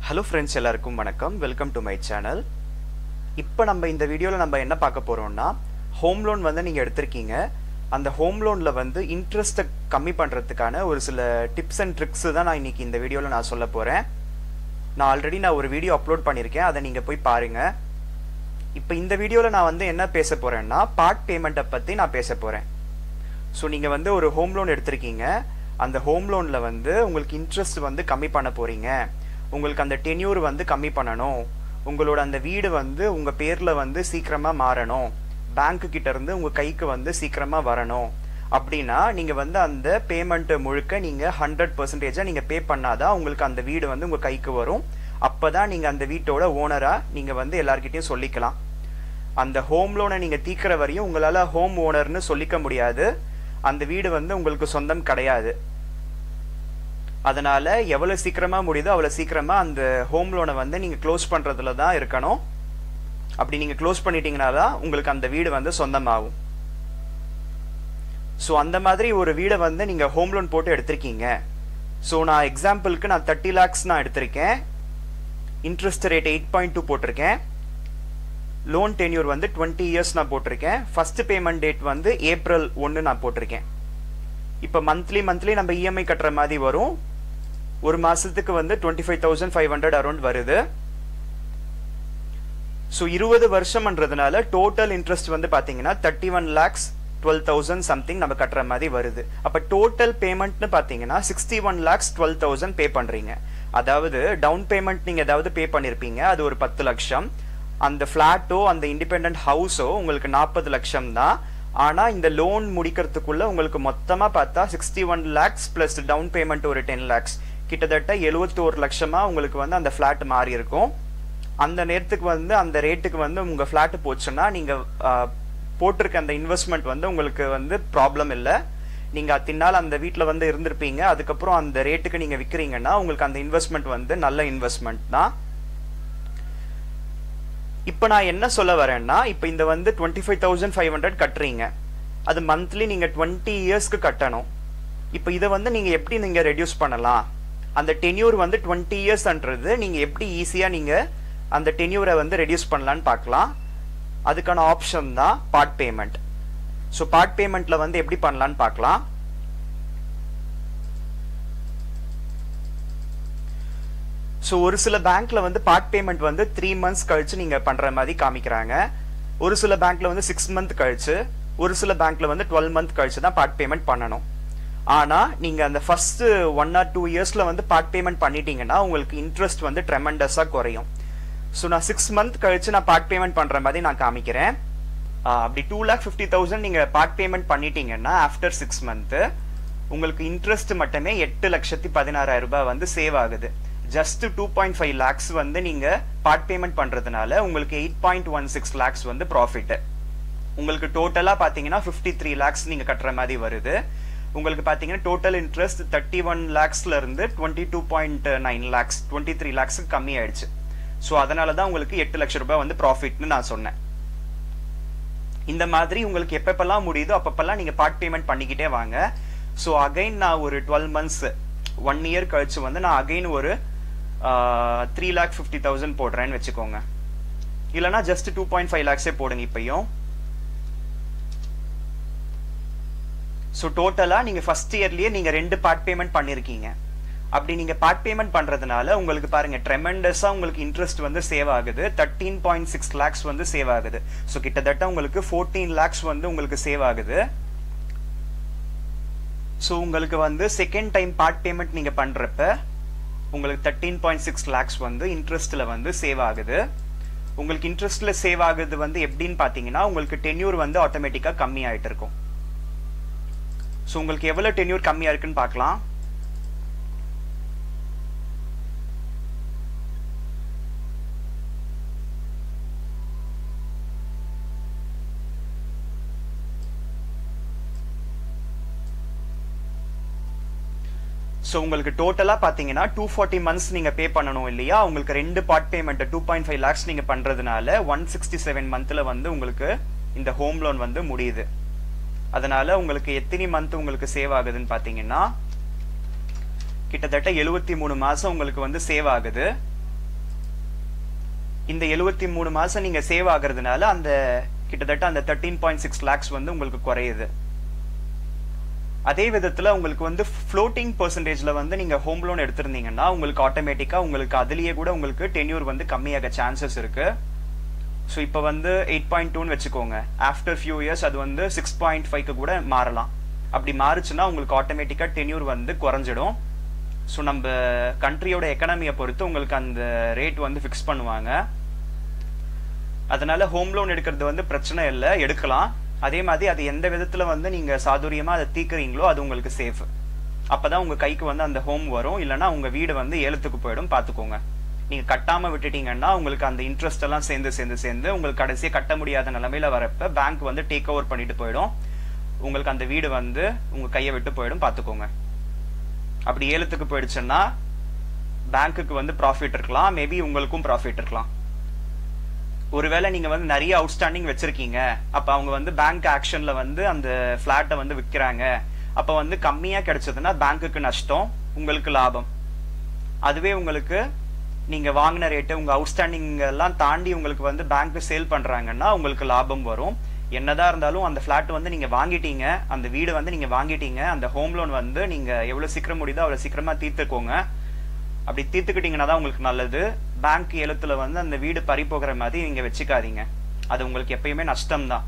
hello friends எல்லாருக்கும் வணக்கம் welcome to my channel இப்போ நம்ம இந்த வீடியோவில் நம்ம என்ன பார்க்க போகிறோம்னா ஹோம் லோன் வந்து நீங்கள் எடுத்திருக்கீங்க அந்த ஹோம் லோனில் வந்து இன்ட்ரெஸ்ட்டை கம்மி பண்ணுறதுக்கான ஒரு சில டிப்ஸ் அண்ட் ட்ரிக்ஸு தான் நான் இன்னைக்கு இந்த வீடியோவில் நான் சொல்ல போகிறேன் நான் ஆல்ரெடி நான் ஒரு வீடியோ அப்லோட் பண்ணியிருக்கேன் அதை நீங்கள் போய் பாருங்கள் இப்போ இந்த வீடியோவில் நான் வந்து என்ன பேச போகிறேன்னா பார்ட் பேமெண்ட்டை பற்றி நான் பேச போகிறேன் ஸோ நீங்கள் வந்து ஒரு ஹோம் லோன் எடுத்திருக்கீங்க அந்த ஹோம் லோனில் வந்து உங்களுக்கு இன்ட்ரெஸ்ட் வந்து கம்மி பண்ண போகிறீங்க உங்களுக்கு அந்த டென்யூர் வந்து கம்மி பண்ணணும் உங்களோட அந்த வீடு வந்து உங்கள் பேரில் வந்து சீக்கிரமாக மாறணும் பேங்க்கு கிட்ட இருந்து உங்கள் கைக்கு வந்து சீக்கிரமாக வரணும் அப்படின்னா நீங்கள் வந்து அந்த பேமெண்ட்டு முழுக்க நீங்கள் ஹண்ட்ரட் பர்சன்டேஜாக நீங்கள் பே பண்ணாதான் உங்களுக்கு அந்த வீடு வந்து உங்கள் கைக்கு வரும் அப்போ தான் நீங்கள் அந்த வீட்டோட ஓனராக நீங்கள் வந்து எல்லார்கிட்டையும் சொல்லிக்கலாம் அந்த ஹோம் லோனை நீங்கள் தீக்கிற வரையும் உங்களால் ஹோம் ஓனர்னு சொல்லிக்க முடியாது அந்த வீடு வந்து உங்களுக்கு சொந்தம் கிடையாது அதனால எவ்வளோ சீக்கிரமா முடியுதோ அவ்வளோ சீக்கிரமா அந்த ஹோம் லோனை வந்து நீங்கள் க்ளோஸ் பண்ணுறதுல தான் இருக்கணும் அப்படி நீங்கள் க்ளோஸ் பண்ணிட்டீங்கன்னா தான் உங்களுக்கு அந்த வீடு வந்து சொந்தமாகும் ஸோ அந்த மாதிரி ஒரு வீடை வந்து நீங்கள் ஹோம் லோன் போட்டு எடுத்திருக்கீங்க ஸோ நான் எக்ஸாம்பிளுக்கு நான் தேர்ட்டி லேக்ஸ் நான் எடுத்திருக்கேன் interest rate eight point two போட்டிருக்கேன் லோன் டென்யூர் வந்து டுவெண்ட்டி இயர்ஸ் நான் போட்டிருக்கேன் ஃபர்ஸ்ட் பேமெண்ட் டேட் வந்து ஏப்ரல் ஒன்று நான் போட்டிருக்கேன் இப்போ மந்த்லி மந்த்லி நம்ம இஎம்ஐ கட்டுற மாதிரி வரும் ஒரு மாசத்துக்கு வந்து twenty five thousand five hundred around வருது ஸோ இருபது வருஷம்ன்றதுனால டோட்டல் இன்ட்ரெஸ்ட் வந்து பார்த்தீங்கன்னா thirty one lakhs twelve thousand something நம்ம கட்டுற மாதிரி வருது அப்போ டோட்டல் பேமெண்ட்னு பார்த்தீங்கன்னா sixty one lakhs twelve thousand pay பண்ணுறீங்க அதாவது டவுன் பேமெண்ட் நீங்கள் ஏதாவது பே பண்ணியிருப்பீங்க அது ஒரு பத்து லட்சம் அந்த ஃப்ளாட்டோ அந்த இண்டிபெண்ட் ஹவுஸோ உங்களுக்கு நாற்பது லட்சம் தான் ஆனால் இந்த லோன் முடிக்கிறதுக்குள்ள உங்களுக்கு மொத்தமாக பார்த்தா sixty one lakhs plus down payment ஒரு டென் லேக்ஸ் கிட்டத்தட்ட எழுபத்தோரு லட்சமாக உங்களுக்கு வந்து அந்த ஃப்ளாட் மாறி இருக்கும் அந்த நேரத்துக்கு வந்து அந்த ரேட்டுக்கு வந்து உங்கள் ஃப்ளாட்டு போச்சுன்னா நீங்கள் போட்டிருக்க அந்த இன்வெஸ்ட்மெண்ட் வந்து உங்களுக்கு வந்து ப்ராப்ளம் இல்லை நீங்கள் தின்னால் அந்த வீட்டில் வந்து இருந்திருப்பீங்க அதுக்கப்புறம் அந்த ரேட்டுக்கு நீங்கள் விற்கிறீங்கன்னா உங்களுக்கு அந்த இன்வெஸ்ட்மெண்ட் வந்து நல்ல இன்வெஸ்ட்மெண்ட் தான் இப்போ நான் என்ன சொல்ல வரேன்னா இப்போ இந்த வந்து twenty five thousand five hundred கட்டுறீங்க அது மந்த்லி நீங்கள் டுவெண்ட்டி இயர்ஸ்க்கு கட்டணும் இப்போ இதை வந்து நீங்கள் எப்படி நீங்கள் ரெடியூஸ் பண்ணலாம் அந்த டென்யூர் வந்து டுவெண்ட்டி இயர்ஸ்ன்றது நீங்கள் எப்படி ஈஸியாக நீங்கள் அந்த டென்யூரை வந்து ரெடியூஸ் பண்ணலான்னு பார்க்கலாம் அதுக்கான ஆப்ஷன் தான் பார்ட் பேமெண்ட் ஸோ பார்ட் பேமெண்ட்டில் வந்து எப்படி பண்ணலான்னு பார்க்கலாம் ஸோ ஒரு சில பேங்க்ல வந்து பார்ட் பேமெண்ட் வந்து த்ரீ மந்த்ஸ் கழிச்சு நீங்க பண்ற மாதிரி காமிக்கிறாங்க ஒரு சில பேங்க்ல வந்து சிக்ஸ் மந்த் கழிச்சு ஒரு சில பேங்க்ல வந்து டுவெல் மந்த் கழிச்சு தான் பார்ட் பேமெண்ட் பண்ணணும் ஆனா நீங்க அந்த ஃபர்ஸ்ட் ஒன் ஆர் டூ இயர்ஸ்ல வந்து பார்ட் பேமெண்ட் பண்ணிட்டீங்கன்னா உங்களுக்கு இன்ட்ரெஸ்ட் வந்து ட்ரெமெண்டஸா குறையும் ஸோ நான் சிக்ஸ் மந்த் கழிச்சு நான் பார்ட் பேமெண்ட் பண்ற மாதிரி நான் காமிக்கிறேன் அப்படி டூ லேக் ஃபிஃப்டி தௌசண்ட் நீங்க பார்ட் பேமெண்ட் பண்ணிட்டீங்கன்னா ஆஃப்டர் சிக்ஸ் மந்த் உங்களுக்கு இன்ட்ரெஸ்ட் மட்டுமே எட்டு லட்சத்தி பதினாறாயிரம் ரூபாய் வந்து சேவ் ஆகுது just two point five lakhs வந்து நீங்க பார்ட் பேமெண்ட் பண்றதுனால உங்களுக்கு eight point one six lakhs வந்து ப்ராஃபிட் உங்களுக்கு டோட்டலா பாத்தீங்கன்னா ஃபிஃப்டி த்ரீ லேக்ஸ் நீங்க கட்டுற மாதிரி வருது உங்களுக்கு பாத்தீங்கன்னா டோட்டல் இன்ட்ரெஸ்ட் தேர்ட்டி ஒன் லேக்ஸ்ல இருந்து twenty two point nine lakhs twenty three லேக்ஸ்க்கு கம்மி ஆயிடுச்சு ஸோ அதனால தான் உங்களுக்கு எட்டு லட்சம் ரூபாய் வந்து ப்ராஃபிட்னு நான் சொன்னேன் இந்த மாதிரி உங்களுக்கு எப்பப்பெல்லாம் முடியுதோ அப்பப்பெல்லாம் நீங்க பார்ட் பேமெண்ட் பண்ணிக்கிட்டே வாங்க ஸோ அகைன் நான் ஒரு டுவெல் மந்த்ஸ் ஒன் இயர் கழிச்சு வந்து நான் அகைன் ஒரு த்ரீ லேக் ஃபிஃப்டி தௌசண்ட் போடுறேன்னு வச்சுக்கோங்க இல்லைனா ஜஸ்ட் டூ பாயிண்ட் ஃபைவ் லேக்ஸே போடுங்க இப்பயும் ஸோ டோட்டலாக நீங்கள் ஃபர்ஸ்ட் இயர்லேயே நீங்கள் ரெண்டு பார்ட் பேமெண்ட் பண்ணியிருக்கீங்க அப்படி நீங்கள் பார்ட் பேமெண்ட் பண்ணுறதுனால உங்களுக்கு பாருங்க ட்ரெமெண்டஸாக உங்களுக்கு இன்ட்ரெஸ்ட் வந்து சேவ் ஆகுது தேர்ட்டீன் பாயிண்ட் சிக்ஸ் லேக்ஸ் வந்து சேவ் ஆகுது ஸோ கிட்டத்தட்ட உங்களுக்கு ஃபோர்டீன் லேக்ஸ் வந்து உங்களுக்கு சேவ் ஆகுது ஸோ உங்களுக்கு வந்து செகண்ட் டைம் பார்ட் பேமெண்ட் நீங்கள் பண்ணுறப்ப உங்களுக்கு தேர்ட்டீன் பாயிண்ட் சிக்ஸ் லேக்ஸ் வந்து இன்ட்ரெஸ்ட்டில் வந்து சேவ் ஆகுது உங்களுக்கு இன்ட்ரெஸ்ட்டில் சேவ் ஆகுது வந்து எப்படின்னு பார்த்தீங்கன்னா உங்களுக்கு டென்யூர் வந்து ஆட்டோமேட்டிக்காக கம்மி ஆகிட்டு இருக்கும் ஸோ உங்களுக்கு எவ்வளோ டென்யூர் கம்மியாக இருக்குன்னு பார்க்கலாம் ஸோ உங்களுக்கு டோட்டலாக பார்த்தீங்கன்னா டூ ஃபார்ட்டி மந்த்ஸ் நீங்கள் பே பண்ணணும் இல்லையா உங்களுக்கு ரெண்டு part payment two point five lakhs நீங்கள் பண்ணுறதுனால ஒன் சிக்ஸ்டி செவன் மந்த்தில் வந்து உங்களுக்கு இந்த ஹோம் லோன் வந்து முடியுது அதனால உங்களுக்கு எத்தனை மந்த் உங்களுக்கு சேவ் ஆகுதுன்னு பார்த்தீங்கன்னா கிட்டத்தட்ட எழுபத்தி மூணு மாதம் உங்களுக்கு வந்து சேவ் ஆகுது இந்த எழுபத்தி மூணு மாசம் நீங்க சேவ் ஆகுறதுனால அந்த கிட்டத்தட்ட அந்த தேர்ட்டீன் பாயிண்ட் சிக்ஸ் லேக்ஸ் வந்து உங்களுக்கு குறையுது அதே விதத்துல உங்களுக்கு வந்து ஃப்ளோட்டிங் பெர்சன்டேஜ்ல வந்து நீங்க ஹோம் லோன் எடுத்திருந்தீங்கன்னா உங்களுக்கு ஆட்டோமேட்டிக்கா உங்களுக்கு அதுலயே கூட உங்களுக்கு டென்யூர் வந்து கம்மியாக சான்சஸ் இருக்கு ஸோ இப்போ வந்து எயிட் பாயிண்ட் டூன்னு வச்சுக்கோங்க ஆஃப்டர் ஃபியூ இயர்ஸ் அது வந்து சிக்ஸ் பாயிண்ட் ஃபைவ்க்கு கூட மாறலாம் அப்படி மாறுச்சுன்னா உங்களுக்கு ஆட்டோமேட்டிக்காக டென்யூர் வந்து குறைஞ்சிடும் ஸோ நம்ம கண்ட்ரியோட எக்கனாமியை பொறுத்து உங்களுக்கு அந்த ரேட் வந்து ஃபிக்ஸ் பண்ணுவாங்க அதனால ஹோம் லோன் எடுக்கிறது வந்து பிரச்சனை இல்லை எடுக்கலாம் அதே மாதிரி அது எந்த விதத்துல வந்து நீங்க சாதுரியமா அதை தீக்குறீங்களோ அது உங்களுக்கு சேஃப் அப்பதான் உங்க கைக்கு வந்து அந்த ஹோம் வரும் இல்லைன்னா உங்க வீடு வந்து ஏலத்துக்கு போயிடும் பாத்துக்கோங்க நீங்க கட்டாம விட்டுட்டீங்கன்னா உங்களுக்கு அந்த இன்ட்ரெஸ்ட் எல்லாம் சேர்ந்து சேர்ந்து சேர்ந்து உங்களுக்கு கடைசியா கட்ட முடியாத நிலைமையில வரப்ப பேங்க் வந்து டேக் ஓவர் பண்ணிட்டு போயிடும் உங்களுக்கு அந்த வீடு வந்து உங்க கையை விட்டு போயிடும் பாத்துக்கோங்க அப்படி ஏலத்துக்கு போயிடுச்சுன்னா பேங்க்குக்கு வந்து ப்ராஃபிட் இருக்கலாம் மேபி உங்களுக்கும் ப்ராஃபிட் இருக்கலாம் ஒருவேளை நீங்க வந்து நிறைய அவுட்ஸ்டாண்டிங் வச்சிருக்கீங்க அப்ப அவங்க வந்து பேங்க் ஆக்ஷன்ல வந்து அந்த பிளாட்டை வந்து விற்கிறாங்க அப்ப வந்து கம்மியா கிடைச்சதுன்னா பேங்க்குக்கு நஷ்டம் உங்களுக்கு லாபம் அதுவே உங்களுக்கு நீங்க வாங்கின ரேட்டு உங்க அவுட்ஸ்டாண்டிங் எல்லாம் தாண்டி உங்களுக்கு வந்து பேங்க் சேல் பண்றாங்கன்னா உங்களுக்கு லாபம் வரும் என்னதான் இருந்தாலும் அந்த பிளாட் வந்து நீங்க வாங்கிட்டீங்க அந்த வீடு வந்து நீங்க வாங்கிட்டீங்க அந்த ஹோம் லோன் வந்து நீங்க எவ்வளவு சீக்கிரம் முடியுதோ அவ்வளவு சீக்கிரமா தீர்த்துக்கோங்க அப்படி தீர்த்துக்கிட்டீங்கன்னா தான் உங்களுக்கு நல்லது பேங்க் எழுத்துல வந்து அந்த வீடு பறி போகிற மாதிரி நீங்க வச்சுக்காதீங்க அது உங்களுக்கு எப்பயுமே நஷ்டம் தான்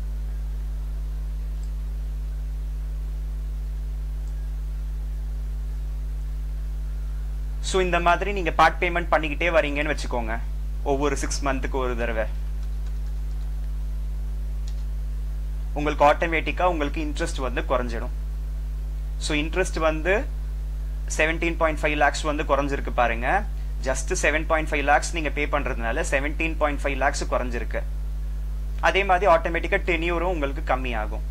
ஸோ இந்த மாதிரி நீங்க பார்ட் பேமெண்ட் பண்ணிக்கிட்டே வரீங்கன்னு வச்சுக்கோங்க ஒவ்வொரு சிக்ஸ் மந்த்துக்கு ஒரு தடவை உங்களுக்கு ஆட்டோமேட்டிக்கா உங்களுக்கு இன்ட்ரெஸ்ட் வந்து குறைஞ்சிடும் ஸோ இன்ட்ரெஸ்ட் வந்து செவன்டீன் பாயிண்ட் ஃபைவ் லேக்ஸ் வந்து குறைஞ்சிருக்கு பாருங்க just seven point five lakhs நீங்க பே பண்றதுனால செவன்டீன் பாயிண்ட் ஃபைவ் லேக்ஸ் குறைஞ்சிருக்கு அதே மாதிரி ஆட்டோமேட்டிக்கா டென்யூரும் உங்களுக்கு கம்மி ஆகும்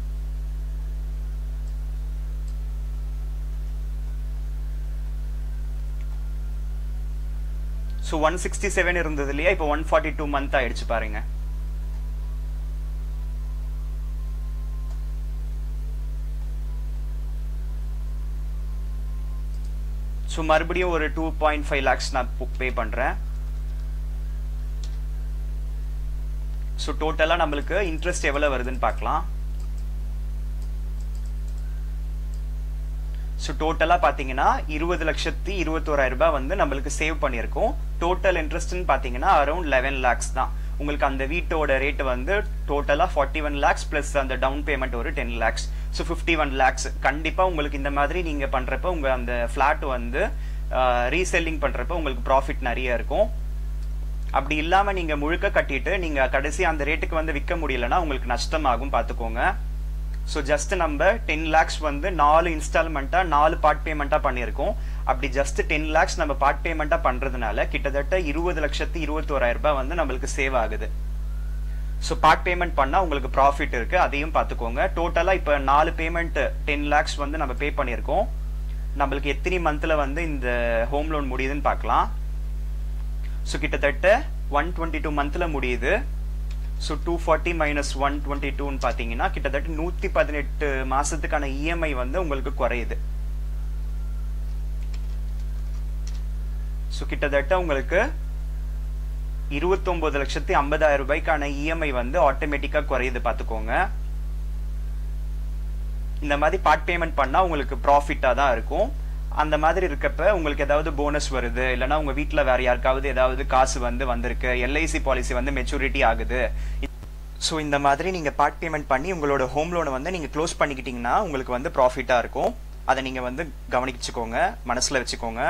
ஸோ ஒன் சிக்ஸ்டி செவன் இருந்தது இல்லையா இப்போ ஒன் ஃபார்ட்டி டூ மந்த் ஆயிடுச்சு பாருங்க ஸோ மறுபடியும் ஒரு டூ பாயிண்ட் ஃபைவ் லேக்ஸ் நான் பே பண்ணுறேன் ஸோ டோட்டலாக நம்மளுக்கு இன்ட்ரெஸ்ட் எவ்வளோ வருதுன்னு பார்க்கலாம் ஸோ டோட்டலாக பார்த்தீங்கன்னா இருபது லட்சத்தி இருபத்தோராயிரம் ரூபாய் வந்து நம்மளுக்கு சேவ் பண்ணியிருக்கோம் டோட்டல் இன்ட்ரெஸ்ட்னு பார்த்தீங்கன்னா அரௌண்ட் லெவன் லேக்ஸ் தான் உங்களுக்கு அந்த வீட்டோட ரேட் வந்து டோட்டலாக ஃபார்ட்டி ஒன் லேக்ஸ் ப்ளஸ் அந்த டவுன் பேமெண்ட் ஒரு ten lakhs so fifty one lakhs கண்டிப்பாக உங்களுக்கு இந்த மாதிரி நீங்கள் பண்ணுறப்ப உங்கள் அந்த ஃப்ளாட் வந்து ரீசெல்லிங் பண்ணுறப்ப உங்களுக்கு ப்ராஃபிட் நிறைய இருக்கும் அப்படி இல்லாமல் நீங்கள் முழுக்க கட்டிட்டு நீங்கள் கடைசி அந்த ரேட்டுக்கு வந்து விற்க முடியலன்னா உங்களுக்கு நஷ்டமாகும் பார்த்துக்கோங்க ஸோ ஜஸ்ட் நம்ம டென் லேக்ஸ் வந்து நாலு இன்ஸ்டால்மெண்ட்டாக நாலு பார்ட் பேமெண்ட்டாக பண்ணியிருக்கோம் அப்படி ஜஸ்ட் டென் லேக்ஸ் நம்ம பார்ட் பேமெண்ட்டாக பண்ணுறதுனால கிட்டத்தட்ட இருபது லட்சத்து இருபத்தோராயிரம் ரூபாய் வந்து நம்மளுக்கு சேவ் ஆகுது ஸோ பார்ட் பேமெண்ட் பண்ணால் உங்களுக்கு ப்ராஃபிட் இருக்கு அதையும் பார்த்துக்கோங்க டோட்டலாக இப்போ நாலு பேமெண்ட் டென் லேக்ஸ் வந்து நம்ம பே பண்ணியிருக்கோம் நம்மளுக்கு எத்தனை மந்த்தில் வந்து இந்த ஹோம் லோன் முடியுதுன்னு பார்க்கலாம் ஸோ கிட்டத்தட்ட ஒன் டுவெண்ட்டி டூ மந்த்தில் முடியுது so two forty minus one twenty டூன்னு பார்த்தீங்கன்னா கிட்டத்தட்ட நூற்றி பதினெட்டு மாதத்துக்கான இஎம்ஐ வந்து உங்களுக்கு குறையுது ஸோ கிட்டத்தட்ட உங்களுக்கு இருபத்தொன்பது லட்சத்தி ஐம்பதாயிரம் ரூபாய்க்கான இஎம்ஐ வந்து ஆட்டோமேட்டிக்காக குறையுது பார்த்துக்கோங்க இந்த மாதிரி பார்ட் பேமெண்ட் பண்ணால் உங்களுக்கு ப்ராஃபிட்டாக தான் இருக்கும் அந்த மாதிரி இருக்கப்ப உங்களுக்கு ஏதாவது போனஸ் வருது இல்லைன்னா உங்க வீட்டில் வேற யாருக்காவது ஏதாவது காசு வந்து வந்திருக்கு எல்ஐசி பாலிசி வந்து மெச்சூரிட்டி ஆகுது ஸோ இந்த மாதிரி நீங்கள் பார்ட் பேமெண்ட் பண்ணி உங்களோட ஹோம் லோனை வந்து நீங்கள் க்ளோஸ் பண்ணிக்கிட்டீங்கன்னா உங்களுக்கு வந்து ப்ராஃபிட்டாக இருக்கும் அதை நீங்கள் வந்து கவனிச்சுக்கோங்க மனசில் வச்சுக்கோங்க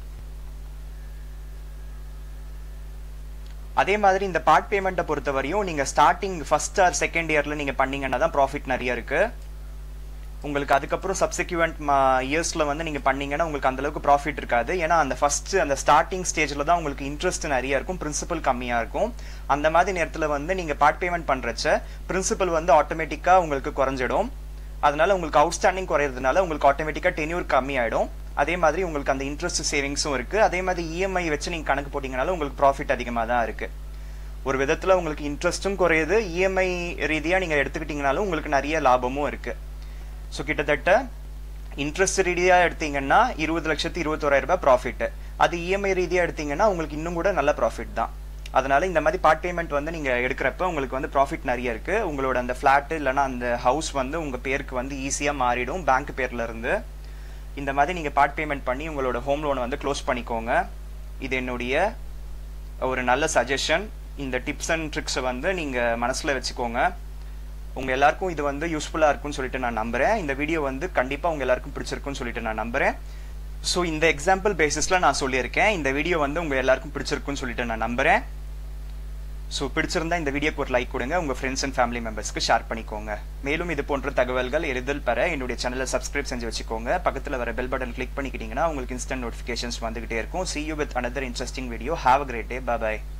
அதே மாதிரி இந்த பார்ட் பேமெண்ட்டை பொறுத்தவரையும் நீங்கள் ஸ்டார்டிங் ஃபர்ஸ்ட் ஆர் செகண்ட் இயரில் நீங்கள் பண்ணீங்கன்னா தான் ப்ராஃபிட் நிறைய இருக்குது உங்களுக்கு அதுக்கப்புறம் சப்சிக்வெண்ட் இயர்ஸில் வந்து நீங்கள் பண்ணீங்கன்னா உங்களுக்கு அந்த அளவுக்கு ப்ராஃபிட் இருக்காது ஏன்னா அந்த ஃபர்ஸ்ட் அந்த ஸ்டார்டிங் ஸ்டேஜில் தான் உங்களுக்கு இன்ட்ரெஸ்ட் நிறைய இருக்கும் பிரின்சிபல் கம்மியாக இருக்கும் அந்த மாதிரி நேரத்தில் வந்து நீங்கள் பார்ட் பேமெண்ட் பண்ணுறச்ச பிரின்சிபல் வந்து ஆட்டோமேட்டிக்காக உங்களுக்கு குறைஞ்சிடும் அதனால உங்களுக்கு அவுட்ஸ்டாண்டிங் குறையிறதுனால உங்களுக்கு ஆட்டோமேட்டிக்காக டென்யூர் கம்மி ஆகிடும் அதே மாதிரி உங்களுக்கு அந்த இன்ட்ரெஸ்ட் சேவிங்ஸும் இருக்குது அதே மாதிரி இஎம்ஐ வச்சு நீங்கள் கணக்கு போட்டிங்கனால உங்களுக்கு ப்ராஃபிட் அதிகமாக தான் இருக்குது ஒரு விதத்தில் உங்களுக்கு இன்ட்ரெஸ்ட்டும் குறையுது இஎம்ஐ ரீதியாக நீங்கள் எடுத்துக்கிட்டிங்கனாலும் உங்களுக்கு நிறைய லாபமும் இருக்குது ஸோ கிட்டத்தட்ட இன்ட்ரெஸ்ட் ரீதியாக எடுத்தீங்கன்னா இருபது லட்சத்து இருபத்தோராயிரம் ரூபாய் ப்ராஃபிட் அது இஎம்ஐ ரீதியாக எடுத்தீங்கன்னா உங்களுக்கு இன்னும் கூட நல்ல ப்ராஃபிட் தான் அதனால இந்த மாதிரி பார்ட் பேமெண்ட் வந்து நீங்க எடுக்கிறப்ப உங்களுக்கு வந்து ப்ராஃபிட் நிறைய இருக்கு உங்களோட அந்த ஃபிளாட் இல்லைன்னா அந்த ஹவுஸ் வந்து உங்க பேருக்கு வந்து ஈஸியா மாறிடும் பேங்க் பேர்ல இருந்து இந்த மாதிரி நீங்க பார்ட் பேமெண்ட் பண்ணி உங்களோட ஹோம் லோனை வந்து க்ளோஸ் பண்ணிக்கோங்க இது என்னுடைய ஒரு நல்ல சஜஷன் இந்த டிப்ஸ் அண்ட் ட்ரிக்ஸை வந்து நீங்க மனசுல வச்சுக்கோங்க உங்க எல்லாருக்கும் இது வந்து யூஸ்ஃபுல்லா இருக்கும்னு சொல்லிட்டு நான் நம்புறேன் இந்த வீடியோ வந்து கண்டிப்பா உங்க எல்லாருக்கும் பிடிச்சிருக்கும்னு சொல்லிட்டு நான் நம்புறேன் ஸோ இந்த எக்ஸாம்பிள் பேசிஸ்ல நான் சொல்லியிருக்கேன் இந்த வீடியோ வந்து உங்க எல்லாருக்கும் பிடிச்சிருக்கும்னு சொல்லிட்டு நான் நம்புறேன் ஸோ பிடிச்சிருந்தா இந்த வீடியோக்கு ஒரு லைக் கொடுங்க உங்க ஃப்ரெண்ட்ஸ் அண்ட் ஃபேமிலி மெம்பர்ஸ்க்கு ஷேர் பண்ணிக்கோங்க மேலும் இது போன்ற தகவல்கள் எளிதில் பெற என்னுடைய சேனலை சப்ஸ்கிரைப் செஞ்சு வச்சுக்கோங்க பக்கத்தில் வர பெல் பட்டன் கிளிக் பண்ணிக்கிட்டீங்கன்னா உங்களுக்கு இன்ஸ்டன்ட் நோட்டிஃபிகேஷன்ஸ் வந்துகிட்டே இருக்கும் see you with another interesting video have a great day bye